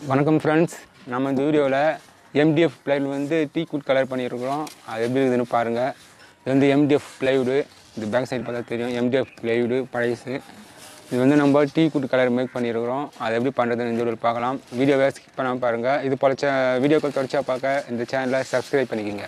வணக்கம் ஃப்ரெண்ட்ஸ் நம்ம இந்த வீடியோவில் எம்டிஎஃப் பிளைவுட் வந்து டீ குட் கலர் பண்ணியிருக்கிறோம் அது எப்படி இருக்குதுன்னு பாருங்கள் இது வந்து எம்டிஎஃப் பிளைவுடு இது பேக் சைடு பார்த்தா தெரியும் எம்டிஎஃப் பிளைவுடு பழைசு இது வந்து நம்ம டீ குட் கலர் மேக் பண்ணியிருக்கிறோம் அது எப்படி பண்ணுறதுன்னு இந்த வீடியோவில் பார்க்கலாம் வீடியோவை ஸ்கிப் பண்ணாமல் பாருங்கள் இது பொழைச்ச வீடியோக்கள் தொடர்ச்சியாக பார்க்க இந்த சேனலை சப்ஸ்கிரைப் பண்ணிக்கோங்க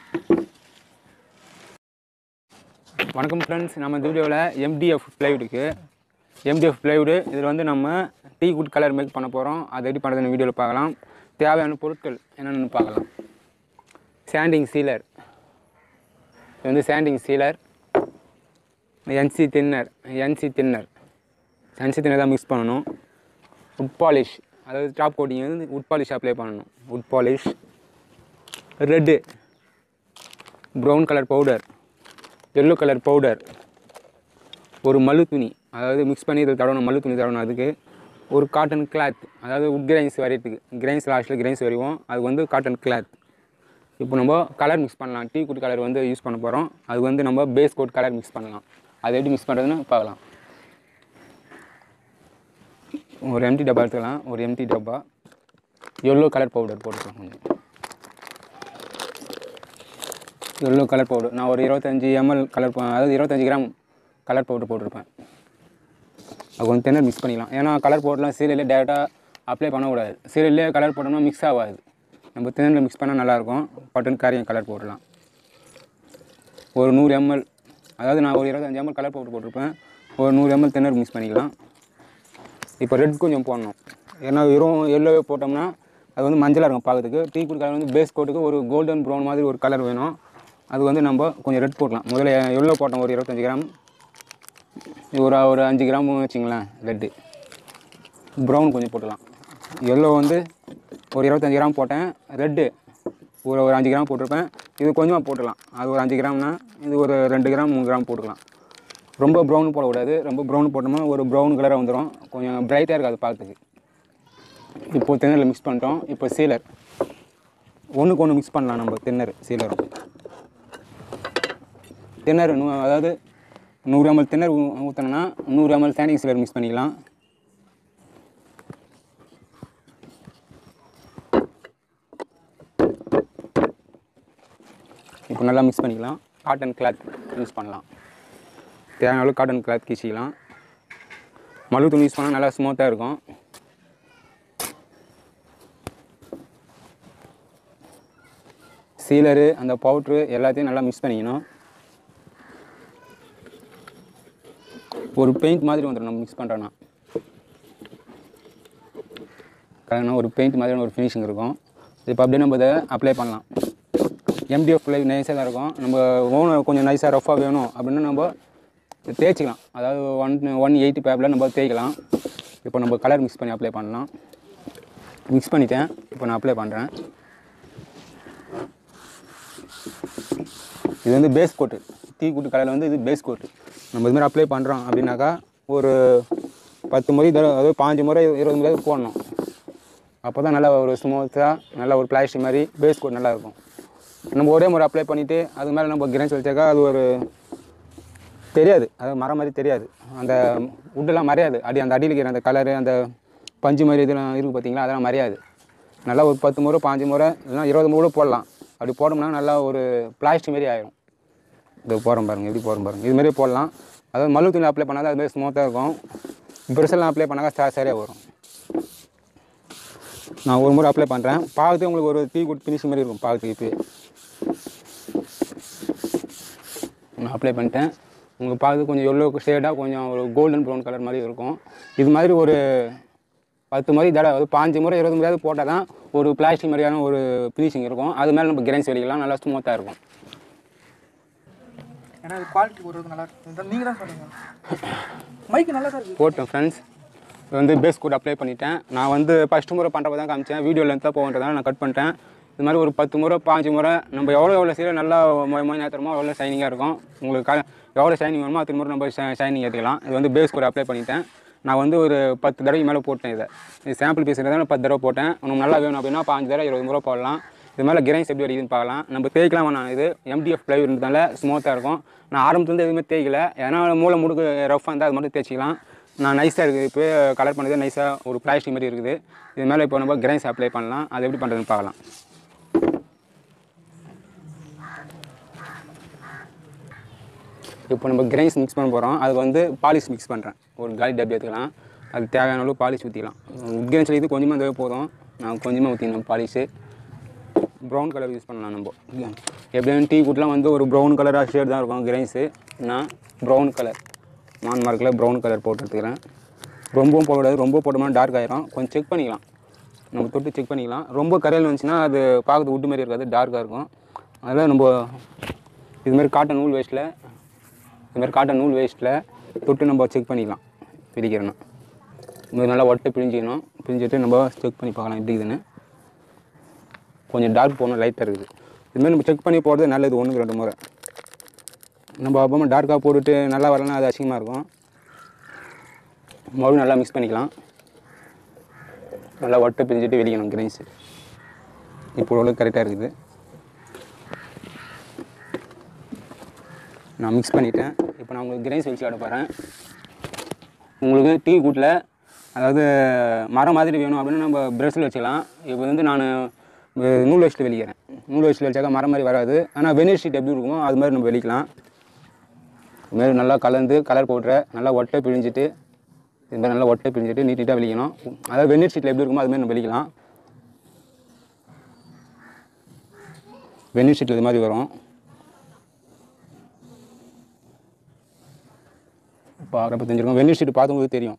வணக்கம் ஃப்ரெண்ட்ஸ் நம்ம இந்த வீடியோவில் எம்டிஎஃப் பிளைவுடுக்கு எம்டிஎஃப் பிளைவுடு இதில் வந்து நம்ம டீ குட் கலர் மேக் பண்ண போகிறோம் அதை எப்படி பண்ணுறதுன்னு வீடியோவில் பார்க்கலாம் தேவையான பொருட்கள் என்னென்னு பார்க்கலாம் சாண்டிங் சீலர் இது வந்து sanding sealer NC thinner NC thinner NC thinner தான் மிக்ஸ் பண்ணணும் உட் பாலிஷ் அதாவது டாப் கோட்டிங் வந்து உட் பாலிஷ் அப்ளை பண்ணணும் wood polish red brown colour powder yellow colour powder ஒரு மல்லு துணி அதாவது மிக்ஸ் பண்ணி இதில் தடவணும் மல்லு துணி தடவணும் அதுக்கு ஒரு காட்டன் கிளாத் அதாவது உட் கிரைன்ஸ் வரையறதுக்கு கிரைன்ஸ் லாஸ்ட்டில் கிரைன்ஸ் வரைவோம் அதுக்கு வந்து காட்டன் கிளாத் இப்போ நம்ம கலர் மிக்ஸ் பண்ணலாம் டீ குட் கலர் வந்து யூஸ் பண்ண போகிறோம் அது வந்து நம்ம பேஸ் கோட் கலர் மிக்ஸ் பண்ணலாம் அது எப்படி மிக்ஸ் பண்ணுறதுன்னு பார்க்கலாம் ஒரு எம்டி டப்பா எடுத்துக்கலாம் ஒரு எம்டி டப்பா எல்லோ கலர் பவுடர் போட்டுக்கலாம் கொஞ்சம் எல்லோ கலர் பவுடர் நான் ஒரு இருபத்தஞ்சி எம்எல் கலர் அதாவது இருபத்தஞ்சி கிராம் கலர் பவுடர் போட்டிருப்பேன் அது கொஞ்சம் தென்னர் மிக்ஸ் பண்ணிக்கலாம் ஏன்னா கலர் பவுடர்லாம் சீரியலே டேரெக்டாக அப்ளை பண்ணக்கூடாது சீரியல்லே கலர் போட்டோம்னா மிக்ஸ் ஆகாது நம்ம தென்னரில் மிக்ஸ் பண்ணால் நல்லாயிருக்கும் பட்டன் காரியம் கலர் போடலாம் ஒரு நூறு எம்எல் அதாவது நான் ஒரு இருபத்தஞ்சி எம்எல் கலர் பவுடர் போட்டிருப்பேன் ஒரு நூறு எம்எல் தென்னர் மிக்ஸ் பண்ணிக்கலாம் இப்போ ரெட் கொஞ்சம் போடணும் ஏன்னா வெறும் எல்லோவே போட்டோம்னா அது வந்து மஞ்சளாக இருக்கும் பார்க்கறதுக்கு டீ குட் கலர் வந்து பேஸ் கோட்டுக்கு ஒரு கோல்டன் ப்ரௌன் மாதிரி ஒரு கலர் வேணும் அது வந்து நம்ம கொஞ்சம் ரெட் போடலாம் முதல்ல எல்லோ போட்டோம் ஒரு இருபத்தஞ்சி கிராம் ஒரு ஒரு அஞ்சு கிராம் வச்சுங்களேன் ரெட்டு ப்ரௌன் கொஞ்சம் போட்டுக்கலாம் எல்லோ வந்து ஒரு இருபத்தஞ்சி கிராம் போட்டேன் ரெட்டு ஒரு ஒரு அஞ்சு கிராம் போட்டிருப்பேன் இது கொஞ்சமாக போட்டுக்கலாம் அது ஒரு அஞ்சு கிராம்னா இது ஒரு ரெண்டு கிராம் மூணு கிராம் போட்டுக்கலாம் ரொம்ப ப்ரௌன் போடக்கூடாது ரொம்ப ப்ரௌன் போட்டோம்னா ஒரு ப்ரௌன் கலராக வந்துடும் கொஞ்சம் பிரைட்டாக இருக்காது பார்க்கறதுக்கு இப்போ திணறில் மிக்ஸ் பண்ணிட்டோம் இப்போ சீலர் ஒன்றுக்கு ஒன்று மிக்ஸ் பண்ணலாம் நம்ம திணறு சீலரும் திணறு நூ அதாவது நூறு எம்எல் திணறு ஊற்றினோன்னா நூறு எம்எல் சாண்டிங் சீலர் மிக்ஸ் பண்ணிக்கலாம் இப்போ நல்லா மிக்ஸ் பண்ணிக்கலாம் காட்டன் கிளாத் யூஸ் பண்ணலாம் தேவையான அளவு காட்டன் கிளாத் கீச்சிக்கலாம் மல்லு துணி யூஸ் பண்ணால் நல்லா ஸ்மூத்தாக இருக்கும் சீலரு அந்த பவுட்ரு எல்லாத்தையும் நல்லா மிக்ஸ் பண்ணிக்கணும் ஒரு பெயிண்ட் மாதிரி வந்துடும் நம்ம மிக்ஸ் பண்ணுறோன்னா கரெக்டாக ஒரு பெயிண்ட் மாதிரியான ஒரு ஃபினிஷிங் இருக்கும் இப்போ அப்படியே நம்ம இதை அப்ளை பண்ணலாம் எம்டிஎஃப் பிள்ளை நைஸாக தான் இருக்கும் நம்ம ஓனர் கொஞ்சம் நைஸாக ரஃபாக வேணும் அப்படின்னா நம்ம தேய்ச்சிக்கலாம் அதாவது ஒன் ஒன் எயிட்டி பேப்பில் நம்ம தேய்க்கலாம் இப்போ நம்ம கலர் மிக்ஸ் பண்ணி அப்ளை பண்ணலாம் மிக்ஸ் பண்ணிட்டேன் இப்போ நான் அப்ளை பண்ணுறேன் இது வந்து பேஸ் கோட்டு டீ கூட்டு கலரில் வந்து இது பேஸ் கோட்டு நம்ம இது மாதிரி அப்ளை பண்ணுறோம் அப்படின்னாக்கா ஒரு பத்து முறை தடவை அதாவது பாஞ்சு முறை இருபது முறை போடணும் அப்போ தான் நல்லா ஒரு ஸ்மூத்தாக நல்லா ஒரு பிளாஸ்டிக் மாதிரி பேஸ் கோட் நல்லா இருக்கும் நம்ம ஒரே முறை அப்ளை பண்ணிவிட்டு அது மேலே நம்ம கிரைன்ஸ் வச்சாக்கா அது ஒரு தெரியாது அது மரம் மாதிரி தெரியாது அந்த உட்டெல்லாம் மறையாது அடி அந்த அடியில் இருக்கிற அந்த கலரு அந்த பஞ்சு மாதிரி இதெல்லாம் இருக்குது பார்த்தீங்களா அதெல்லாம் மறையாது நல்லா ஒரு பத்து முறை பாஞ்சு முறை இல்லைனா இருபது முறை போடலாம் அப்படி போட்டோம்னா நல்லா ஒரு பிளாஸ்டிக் மாரி ஆயிரும் இது போகிறோம் பாருங்கள் எப்படி போகிறோம் பாருங்கள் இது மாதிரி போடலாம் அதாவது மல்லு துணி அப்ளை பண்ணால் அது மாதிரி ஸ்மூத்தாக இருக்கும் பெருசெல்லாம் அப்ளை பண்ணாக்கா ச சரியாக வரும் நான் ஒரு முறை அப்ளை பண்ணுறேன் பார்க்கறதுக்கு உங்களுக்கு ஒரு டீ குட் ஃபினிஷிங் மாதிரி இருக்கும் பார்க்கறதுக்கு இப்போ நான் அப்ளை பண்ணிட்டேன் உங்களுக்கு பார்த்து கொஞ்சம் எல்லோ ஷேடாக கொஞ்சம் ஒரு கோல்டன் ப்ரௌன் கலர் மாதிரி இருக்கும் இது மாதிரி ஒரு பத்து முறை தடவை ஒரு பாஞ்சு முறை இருபது முறையாவது போட்டால் தான் ஒரு பிளாஸ்டிக் மாதிரியான ஒரு ஃபினிஷிங் இருக்கும் அது மேலே நம்ம கிரைன்ஸ் வெளிக்கலாம் நல்லா ஸ்மூத்தாக இருக்கும் ஏன்னா இது குவாலிட்டி போடுறது நல்லா இருக்கும் நீங்கள் தான் சொல்லுங்க மைக்கு நல்லா தான் இருக்குது போட்டேன் ஃப்ரெண்ட்ஸ் வந்து பேஸ் கோட் அப்ளை பண்ணிட்டேன் நான் வந்து ஃபஸ்ட்டு முறை பண்ணுறப்ப தான் காமிச்சேன் வீடியோ லென்த்தாக போகன்றதால நான் கட் பண்ணிட்டேன் இது மாதிரி ஒரு பத்து முறை பாஞ்சு முறை நம்ம எவ்வளோ எவ்வளோ சீரியல் நல்லா மொய் மொய் நேரத்தரமோ எவ்வளோ ஷைனிங்காக இருக்கும் உங்களுக்கு க எவ்வளோ ஷைனிங் வேணுமோ அத்தனை முறை நம்ம ஷைனிங் ஏற்றிக்கலாம் இது வந்து பேஸ் கோட் அப்ளை பண்ணிட்டேன் நான் வந்து ஒரு பத்து தடவை மேலே போட்டேன் இதை இது சாம்பிள் பீஸ் இருந்தால் பத்து தடவை போட்டேன் உனக்கு நல்லா வேணும் அப்படின்னா பாஞ்சு தடவை இருபது முறை போடலாம் இது மேலே கிரைன்ஸ் எப்படி அடிக்குதுன்னு பார்க்கலாம் நம்ம தேய்க்கலாம் வேணாம் இது எம்டிஎஃப் பிளை இருந்ததால ஸ்மூத்தாக இருக்கும் நான் ஆரம்பத்துலேருந்து எதுவுமே தேய்க்கல ஏன்னா மூளை முடுக்கு ரஃப்பாக இருந்தால் அது மட்டும் தேய்ச்சிக்கலாம் நான் நைஸாக இருக்குது இப்போ கலர் பண்ணது நைஸாக ஒரு பிளாஸ்டிக் மாதிரி இருக்குது இது மேலே இப்போ நம்ம கிரைன்ஸ் அப்ளை பண்ணலாம் அது எப்படி பண்ணுறதுன்னு பார்க்கலாம் இப்போ நம்ம கிரைன்ஸ் மிக்ஸ் பண்ண போகிறோம் அதுக்கு வந்து பாலிஷ் மிக்ஸ் பண்ணுறேன் ஒரு காலி டப்பி எடுத்துக்கலாம் அது தேவையான அளவு பாலிஷ் ஊற்றிக்கலாம் உட் கிரைன்ஸில் இது கொஞ்சமாக இருந்தாவே போதும் நான் கொஞ்சமாக ஊற்றிக்கணும் பாலிஷு ப்ரௌன் கலர் யூஸ் பண்ணலாம் நம்ம எப்படியும் டீ குட்லாம் வந்து ஒரு ப்ரௌன் கலராக ஷேட் தான் இருக்கும் கிரைன்ஸு நான் ப்ரௌன் கலர் நான் மார்க்கில் ப்ரௌன் கலர் போட்டு எடுத்துக்கிறேன் ரொம்பவும் போடக்கூடாது ரொம்ப போட்டோம்னா டார்க் ஆயிரும் கொஞ்சம் செக் பண்ணிக்கலாம் நம்ம தொட்டு செக் பண்ணிக்கலாம் ரொம்ப கரையில் வந்துச்சுன்னா அது பார்க்கறது உட்டு மாதிரி இருக்காது டார்க்காக இருக்கும் அதனால் நம்ம இதுமாரி காட்டன் நூல் வேஸ்ட்டில் இதுமாரி காட்டன் நூல் வேஸ்ட்டில் தொட்டு நம்ம செக் பண்ணிக்கலாம் பிரிக்கிறோன்னா இது நல்லா ஒட்டை பிழிஞ்சிக்கணும் பிழிஞ்சிட்டு நம்ம செக் பண்ணி பார்க்கலாம் எப்படி இதுன்னு கொஞ்சம் டார்க் போகணும் லைட்டாக இருக்குது இதுமாதிரி நம்ம செக் பண்ணி போகிறது நல்லது ஒன்றுக்கு ரெண்டு முறை நம்ம அப்புறமா டார்க்காக போட்டுட்டு நல்லா வரலன்னா அது அசிங்கமாக இருக்கும் மறுபடியும் நல்லா மிக்ஸ் பண்ணிக்கலாம் நல்லா ஒட்டை பிரிஞ்சுட்டு வெளிக்கணும் கிரைன்ஸு இப்போ ஓரளவுக்கு கரெக்டாக இருக்குது நான் மிக்ஸ் பண்ணிட்டேன் இப்போ நான் உங்களுக்கு கிரைன்ஸ் வச்சு காட்ட போகிறேன் உங்களுக்கு டீ கூட்டில் அதாவது மரம் மாதிரி வேணும் அப்படின்னா நம்ம ப்ரெஷ்ஷில் வச்சுக்கலாம் இப்போ வந்து நான் நூல் வச்சுட்டு வெளிக்கிறேன் நூல் வச்சுட்டு வச்சாக்கா மரம் மாதிரி வராது ஆனால் வெனிர் ஷீட் எப்படி இருக்குமோ அது மாதிரி நம்ம வெளிக்கலாம் இதுமாரி நல்லா கலந்து கலர் பவுட்ரை நல்லா ஒட்டை பிழிஞ்சிட்டு இது மாதிரி நல்லா ஒட்டை பிழிஞ்சிட்டு நீட் நீட்டாக வெளிக்கணும் அதாவது வெந்நீர் ஷீட்டில் எப்படி இருக்குமோ அது மாதிரி நம்ம வெளிக்கலாம் வெந்நீர் ஷீட்டில் இது மாதிரி வரும் பார்க்குறப்ப தெரிஞ்சிருக்கும் வெந்நீர் ஷீட் பார்த்தவங்களுக்கு தெரியும்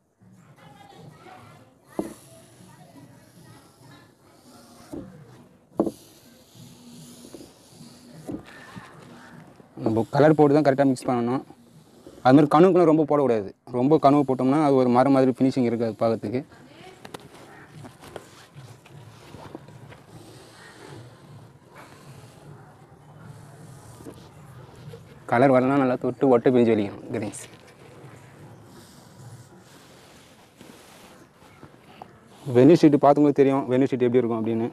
நம்ம கலர் போட்டு தான் கரெக்டாக மிக்ஸ் பண்ணணும் அது மாதிரி கணுக்கெலாம் ரொம்ப போடக்கூடாது ரொம்ப கணுவு போட்டோம்னா அது ஒரு மரம் மாதிரி ஃபினிஷிங் இருக்காது பார்க்கறதுக்கு கலர் வரலாம் நல்லா தொட்டு ஒட்டை பிரிஞ்சு வெளிக்கணும் கிரீன்ஸ் வெந்நீர் ஷீட்டு பார்த்தவங்களுக்கு தெரியும் வெந்நீர் ஷீட் எப்படி இருக்கும் அப்படின்னு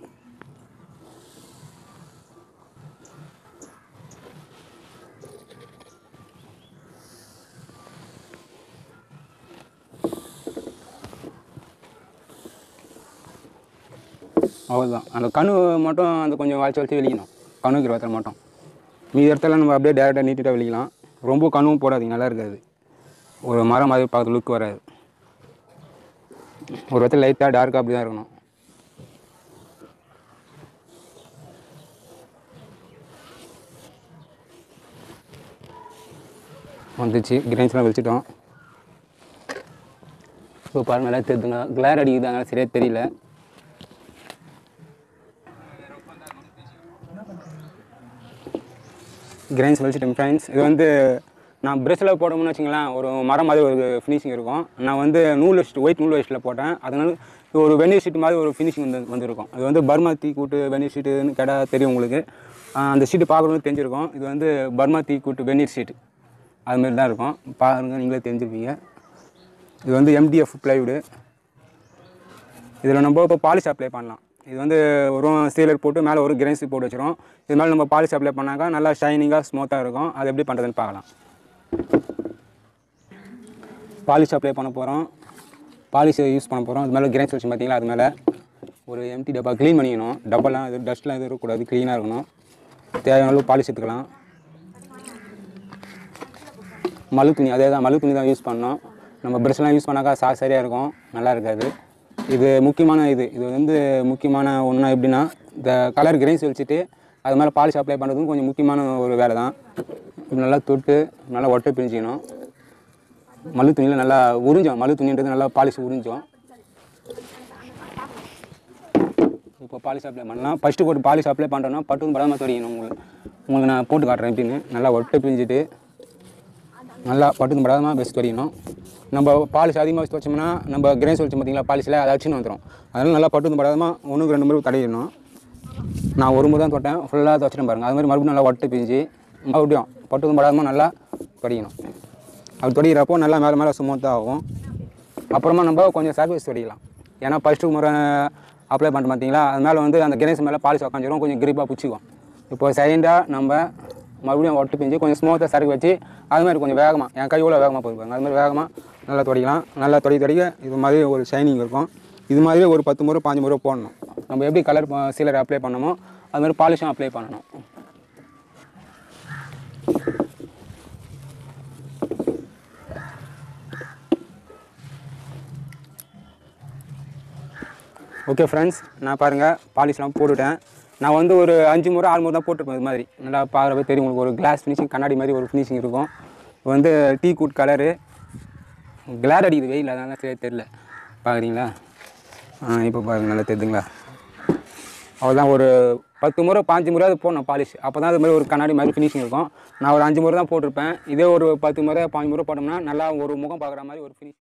அவ்வளோதான் அந்த கணு மட்டும் அந்த கொஞ்சம் வளைச்சி வளைச்சி வெளிக்கணும் கணுக்கிற இடத்துல மட்டும் மீதி இடத்துல நம்ம அப்படியே டேரெக்டாக நீட்டாக வெளிக்கலாம் ரொம்ப கணுவும் போடாதீங்க நல்லா இருக்காது ஒரு மரம் மாதிரி பார்த்து லுக் வராது ஒரு இடத்துல லைட்டாக டார்க்காக அப்படி தான் இருக்கணும் வந்துச்சு கிரைன்ஸ்லாம் வச்சுட்டோம் இப்போ பாருங்க நல்லா தெரியுதுங்க கிளார் அடிக்குதாங்க சரியாக தெரியல கிரைன்ஸ் வச்சுட்டேன் ஃப்ரெண்ட்ஸ் இது வந்து நான் ப்ரெஷ்ஷில் போட்டோம்னு வச்சுங்களேன் ஒரு மரம் மாதிரி ஒரு ஃபினிஷிங் இருக்கும் நான் வந்து நூல் வச்சுட்டு ஒயிட் நூல் வச்சுட்டில் போட்டேன் அதனால இது ஒரு வெந்நீர் ஷீட் மாதிரி ஒரு ஃபினிஷிங் வந்து வந்திருக்கும் இது வந்து பர்மா தீ கூட்டு வெந்நீர் ஷீட்டுன்னு கேட்டால் தெரியும் உங்களுக்கு ஆஹ் அந்த ஷீட்டு பார்க்குறவங்களுக்கு தெரிஞ்சிருக்கும் இது வந்து பர்மா தீ கூட்டு வெந்நீர் ஷீட்டு அதுமாரி தான் இருக்கும் பாருங்கள் நீங்களே தெரிஞ்சிருப்பீங்க இது வந்து எம்டிஎஃப் ப்ளைவுடு இதில் நம்ம இப்போ பாலிஷ் அப்ளை பண்ணலாம் இது வந்து ஒரு சீலர் போட்டு மேலே ஒரு கிரைன்ஸ் போட்டு வச்சிரும் இது மேலே நம்ம பாலிஷ் அப்ளை பண்ணாக்கா நல்லா ஷைனிங்காக ஸ்மூத்தாக இருக்கும் அது எப்படி பண்ணுறதுன்னு பார்க்கலாம் பாலிஷ் அப்ளை பண்ண போகிறோம் பாலிஷ் யூஸ் பண்ண போகிறோம் அது மேலே கிரைன்ஸ் வச்சு பார்த்தீங்களா அது மேலே ஒரு எம்டி டப்பா க்ளீன் பண்ணிக்கணும் டப்பாலாம் இது டஸ்ட்லாம் எதுவும் இருக்கக்கூடாது க்ளீனாக இருக்கணும் தேவையான அளவு பாலிஷ் எடுத்துக்கலாம் மழு துணி அதே தான் மழு துணி தான் யூஸ் பண்ணோம் நம்ம ப்ரெஷ்லாம் யூஸ் பண்ணாக்கா சா சரியாக இருக்கும் நல்லா இருக்காது இது முக்கியமான இது இது வந்து முக்கியமான ஒன்றா எப்படின்னா இந்த கலர் கிரைன்ஸ் வச்சுட்டு அது மேலே பாலிஷ் அப்ளை பண்ணுறதும் கொஞ்சம் முக்கியமான ஒரு வேலை தான் இப்படி நல்லா தொட்டு நல்லா ஒட்டை பிரிஞ்சிக்கணும் மழு துணியில் நல்லா உறிஞ்சோம் மழு துணின்றது நல்லா பாலிஷ் உறிஞ்சோம் இப்போ பாலிஷ் அப்ளை பண்ணலாம் ஃபஸ்ட்டு ஒரு பாலிஷ் அப்ளை பண்ணுறோன்னா பட்டு படாமல் துடைக்கணும் உங்களுக்கு உங்களுக்கு நான் போட்டு காட்டுறேன் எப்படின்னு நல்லா ஒட்டை பிரிஞ்சுட்டு நல்லா பட்டு படாமல் பெஸ்ட் துடைக்கணும் நம்ம பாலிஷ் அதிகமாக வச்சு வச்சோம்னா நம்ம கிரேஸ் வச்சு பார்த்தீங்களா பாலிஷில் அதை அச்சுன்னு வந்துடும் அதனால் நல்லா பட்டு படாமல் ஒன்றுக்கு ரெண்டு முறை தடையணும் நான் ஒரு முறை தான் தொட்டேன் ஃபுல்லாக துவச்சிட்டேன் பாருங்கள் அது மாதிரி மறுபடியும் நல்லா ஒட்டை பிரிஞ்சு மறுபடியும் பட்டு படாமல் நல்லா துடைக்கணும் அப்படி துடைக்கிறப்போ நல்லா மேலே மேலே ஸ்மூத்தாக ஆகும் அப்புறமா நம்ம கொஞ்சம் சர்வீஸ் துடைக்கலாம் ஏன்னா ஃபஸ்ட்டு முறை அப்ளை பண்ணிட்டு பார்த்தீங்களா அது மேலே வந்து அந்த கிரேஸ் மேலே பாலிஷ் உக்காஞ்சிரும் கொஞ்சம் கிரிப்பாக பிடிச்சிக்கும் இப்போ செகண்டாக நம்ம மறுபடியும் ஒட்டு பிஞ்சு கொஞ்சம் ஸ்மூத்தாக சரக்கு வச்சு அது மாதிரி கொஞ்சம் வேகமாக என் கை இவ்வளோ வேகமாக போயிருப்பாங்க அது மாதிரி வேகமாக நல்லா துடைக்கலாம் நல்லா துடை துடைக்க இது மாதிரி ஒரு ஷைனிங் இருக்கும் இது மாதிரியே ஒரு பத்து முறை பாஞ்சு முறை போடணும் நம்ம எப்படி கலர் சீலர் அப்ளை பண்ணமோ அது மாதிரி பாலிஷும் அப்ளை பண்ணணும் ஓகே ஃப்ரெண்ட்ஸ் நான் பாருங்கள் பாலிஷ்லாம் போட்டுவிட்டேன் நான் வந்து ஒரு அஞ்சு முறை ஆறு முறை தான் போட்டிருப்பேன் இது மாதிரி நல்லா பார்க்குறப்ப தெரியும் உங்களுக்கு ஒரு கிளாஸ் ஃபினிஷிங் கண்ணாடி மாதிரி ஒரு ஃபினிஷிங் இருக்கும் இது வந்து டீ கூட் கலரு கிளாட் அடிக்குது வெயில் அதனால சரியா தெரில பார்க்குறீங்களா ஆ இப்போ பாருங்க நல்லா தெரியுதுங்களா அவ்வளோதான் ஒரு பத்து முறை பாஞ்சு முறை அது போடணும் பாலிஷ் அப்போ தான் அது மாதிரி ஒரு கண்ணாடி மாதிரி ஃபினிஷிங் இருக்கும் நான் ஒரு அஞ்சு முறை தான் போட்டிருப்பேன் இதே ஒரு பத்து முறை பாஞ்சு முறை போட்டோம்னா நல்லா ஒரு முகம் பார்க்குற மாதிரி ஒரு ஃபினிஷ்